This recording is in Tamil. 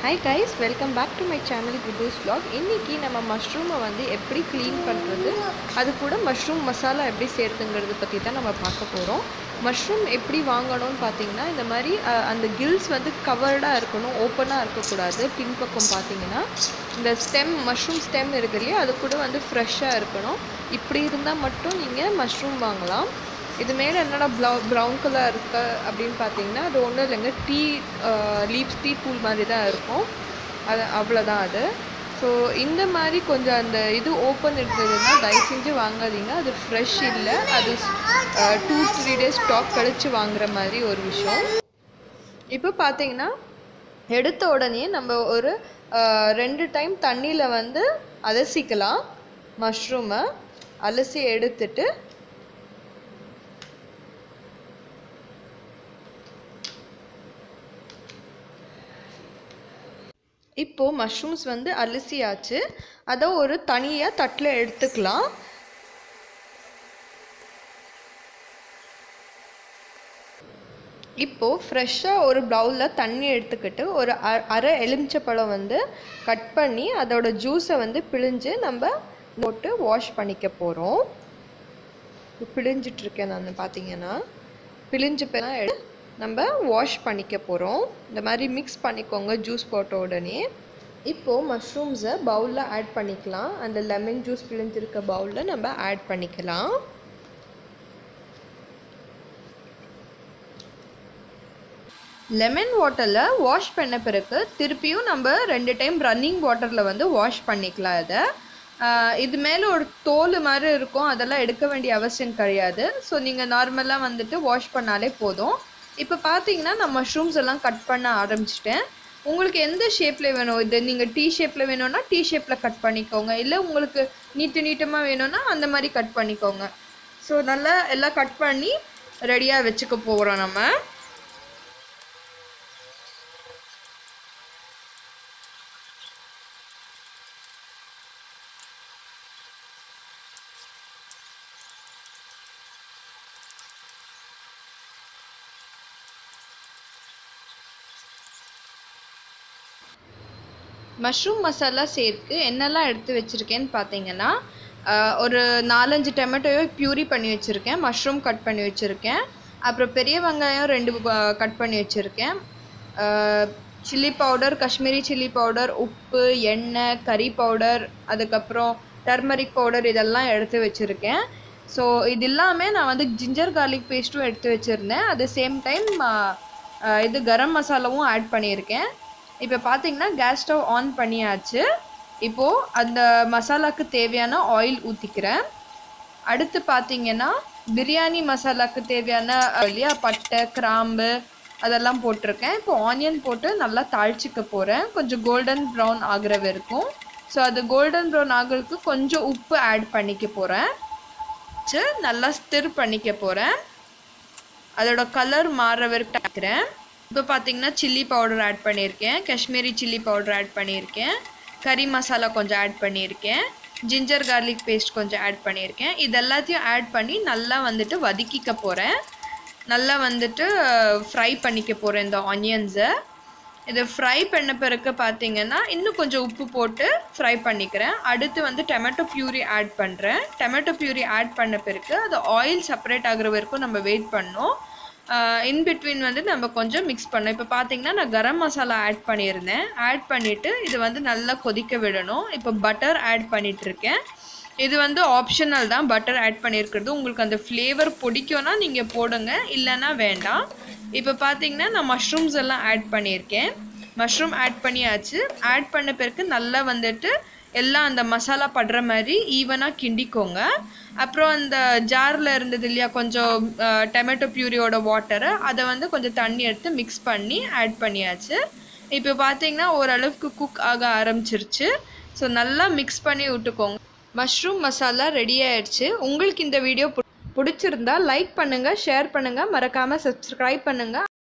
hi guys welcome back to my channel Kuttoos vlog இன்றைக்கி நம்ம மஷ்ரூமை வந்து எப்படி க்ளீன் பண்ணுறது அது கூட மஷ்ரூம் மசாலா எப்படி சேர்த்துங்கிறது பற்றி தான் நம்ம பார்க்க போகிறோம் மஷ்ரூம் எப்படி வாங்கணும்னு பார்த்தீங்கன்னா இந்த மாதிரி அஹ், அந்த கில்ஸ் வந்து கவர்டாக இருக்கணும் ஓப்பனாக இருக்கக்கூடாது பின்பக்கம் பார்த்தீங்கன்னா இந்த ஸ்டெம் மஷ்ரூம் ஸ்டெம் இருக்கு இல்லையா அது கூட வந்து ஃப்ரெஷ்ஷாக இருக்கணும் இப்படி இருந்தால் மட்டும் நீங்கள் மஷ்ரூம் வாங்கலாம் இது மேலே என்னடா ப்ளவு ப்ரௌன் கலர் இருக்கு அப்படின்னு பார்த்தீங்கன்னா அது ஒன்றும் இல்லைங்க டீ லீவ்ஸ் டீ தூள் மாதிரி தான் இருக்கும் அது அவ்வளோதான் அது ஸோ இந்த மாதிரி கொஞ்சம் அந்த இது ஓப்பன் இருந்ததுன்னா தயவு செஞ்சு வாங்காதீங்க அது ஃப்ரெஷ் இல்லை அது டூ த்ரீ டேஸ் ஸ்டாக் கழிச்சு வாங்குற மாதிரி ஒரு விஷயம் இப்போ பார்த்தீங்கன்னா எடுத்த உடனே நம்ம ஒரு அஹ், ரெண்டு டைம் தண்ணியில் வந்து அலசிக்கலாம் மஷ்ரூமை அலசி எடுத்துட்டு இப்போது மஷ்ரூம்ஸ் வந்து அலசியாச்சு அதை ஒரு தனியாக தட்டில் எடுத்துக்கலாம் இப்போது ஃப்ரெஷ்ஷாக ஒரு பவுலில் தண்ணி எடுத்துக்கிட்டு ஒரு அ- அரை எலுமிச்சப்பழம் வந்து கட் பண்ணி அதோட ஜூஸை வந்து பிழிஞ்சு நம்ம போட்டு வாஷ் பண்ணிக்க போகிறோம் பிழிஞ்சிட்ருக்கேன் நான் பார்த்தீங்கன்னா பிழிஞ்சு பின்னா எடு நம்ம வாஷ் பண்ணிக்க போகிறோம் இந்த மாதிரி மிக்ஸ் பண்ணிக்கோங்க ஜூஸ் போட்ட உடனே இப்போது மஷ்ரூம்ஸை பவுலில் ஆட் பண்ணிக்கலாம் அந்த லெமன் ஜூஸ் பிழிஞ்சிருக்க பவுலில் நம்ம ஆட் பண்ணிக்கலாம் லெமன் வாட்டரில் வாஷ் பண்ண பிறகு திருப்பியும் நம்ம ரெண்டு டைம் ரன்னிங் வாட்டரில் வந்து வாஷ் பண்ணிக்கலாம் இதை ஆஹ் இது மேலே ஒரு தோல் மாதிரி இருக்கும் அதெல்லாம் எடுக்க வேண்டிய அவசியம் கிடையாது ஸோ நீங்கள் நார்மலாக வந்துட்டு வாஷ் பண்ணாலே போதும் இப்போ பார்த்தீங்கன்னா நான் மஷ்ரூம்ஸ் எல்லாம் கட் பண்ண ஆரம்பிச்சிட்டேன் உங்களுக்கு எந்த ஷேப்பில் வேணும் இது நீங்கள் டீ ஷேப்பில் வேணும்னா டீ ஷேப்பில் கட் பண்ணிக்கோங்க இல்லை உங்களுக்கு நீட்டு நீட்டமாக வேணும்னா அந்த மாதிரி கட் பண்ணிக்கோங்க ஸோ நல்லா எல்லாம் கட் பண்ணி ரெடியாக வச்சுக்க போகிறோம் நம்ம மஷ்ரூம் மசாலா சேர்த்து என்னெல்லாம் எடுத்து வச்சுருக்கேன்னு பார்த்தீங்கன்னா ஆஹ், ஒரு நாலஞ்சு டொமேட்டோவை பியூரி பண்ணி வச்சுருக்கேன் மஷ்ரூம் கட் பண்ணி வச்சுருக்கேன் அப்புறம் பெரிய வெங்காயம் ரெண்டு கட் பண்ணி வச்சுருக்கேன் chilli powder Kashmiri chilli powder உப்பு எண்ணெய் கறி பவுடர் அதுக்கப்புறம் டர்மரிக் பவுடர் இதெல்லாம் எடுத்து வச்சுருக்கேன் ஸோ இது எல்லாமே நான் வந்து ஜிஞ்சர் கார்லிக் பேஸ்ட்டும் எடுத்து வச்சுருந்தேன் அட் சேம் டைம் இது கரம் மசாலாவும் ஆட் பண்ணியிருக்கேன் இப்போ பார்த்தீங்கன்னா கேஸ் ஸ்டவ் ஆன் பண்ணியாச்சு இப்போது அந்த மசாலாக்கு தேவையான ஆயில் ஊற்றிக்கிறேன் அடுத்து பார்த்தீங்கன்னா பிரியாணி மசாலாக்கு தேவையான அஹ், இல்லையா பட்டை கிராம்பு அதெல்லாம் போட்டிருக்கேன் இப்போ ஆனியன் போட்டு நல்லா தாளிச்சிக்க போகிறேன் கொஞ்சம் கோல்டன் ப்ரௌன் ஆகுற வரைக்கும் ஸோ அது கோல்டன் ப்ரௌன் ஆகுறதுக்கு கொஞ்சம் உப்பு ஆட் பண்ணிக்க போகிறேன் வச்சு நல்லா ஸ்டிர் பண்ணிக்க போகிறேன் அதோட கலர் மாறுற வரைக்கும் ஆக்கிறேன் இப்போ பார்த்தீங்கன்னா சில்லி பவுடர் ஆட் பண்ணியிருக்கேன் காஷ்மீரி சில்லி பவுடர் ஆட் பண்ணியிருக்கேன் கறி மசாலா கொஞ்சம் ஆட் பண்ணியிருக்கேன் ஜிஞ்சர் கார்லிக் பேஸ்ட் கொஞ்சம் ஆட் பண்ணியிருக்கேன் இது எல்லாத்தையும் ஆட் பண்ணி நல்லா வந்துட்டு வதக்கிக்க போகிறேன் நல்லா வந்துட்டு ஃப்ரை பண்ணிக்க போகிறேன் இந்த ஆனியன்ஸை இது ஃப்ரை பண்ண பிறகு பார்த்தீங்கன்னா இன்னும் கொஞ்சம் உப்பு போட்டு ஃப்ரை பண்ணிக்கிறேன் அடுத்து வந்து டொமேட்டோ பியூரி ஆட் பண்ணுறேன் டொமேட்டோ பியூரி ஆட் பண்ண பிறகு அது ஆயில் செப்பரேட் ஆகுற வரைக்கும் நம்ம வெயிட் பண்ணோம் இன் பிட்வீன் வந்து நம்ம கொஞ்சம் மிக்ஸ் பண்ணோம் இப்போ பார்த்தீங்கன்னா நான் கரம் மசாலா ஆட் பண்ணியிருந்தேன் ஆட் பண்ணிவிட்டு இது வந்து நல்லா கொதிக்க விடணும் இப்போ பட்டர் ஆட் பண்ணிட்டு இருக்கேன் இது வந்து ஆப்ஷனல் தான் பட்டர் ஆட் பண்ணியிருக்கிறது உங்களுக்கு அந்த ஃப்ளேவர் பிடிக்கும்னா நீங்கள் போடுங்க இல்லைன்னா வேண்டாம் இப்போ பார்த்தீங்கன்னா நான் மஷ்ரூம்ஸ் எல்லாம் ஆட் பண்ணியிருக்கேன் மஷ்ரூம் ஆட் பண்ணியாச்சு ஆட் பண்ண பிறகு நல்லா வந்துட்டு எல்லாம் அந்த மசாலா படுற மாதிரி ஈவனாக கிண்டிக்கோங்க அப்புறம் அந்த ஜாரில் இருந்தது இல்லையா கொஞ்சம் டொமேட்டோ பியூரியோட வாட்டரை அதை வந்து கொஞ்சம் தண்ணி எடுத்து மிக்ஸ் பண்ணி ஆட் பண்ணியாச்சு இப்போ பார்த்தீங்கன்னா ஓரளவுக்கு குக் ஆக ஆரம்பிச்சிருச்சு ஸோ நல்லா மிக்ஸ் பண்ணி விட்டுக்கோங்க மஷ்ரூம் மசாலா ரெடி ஆயிடுச்சு உங்களுக்கு இந்த வீடியோ பிடிச்சிருந்தா லைக் பண்ணுங்கள் ஷேர் பண்ணுங்கள் மறக்காமல் சப்ஸ்கிரைப் பண்ணுங்கள்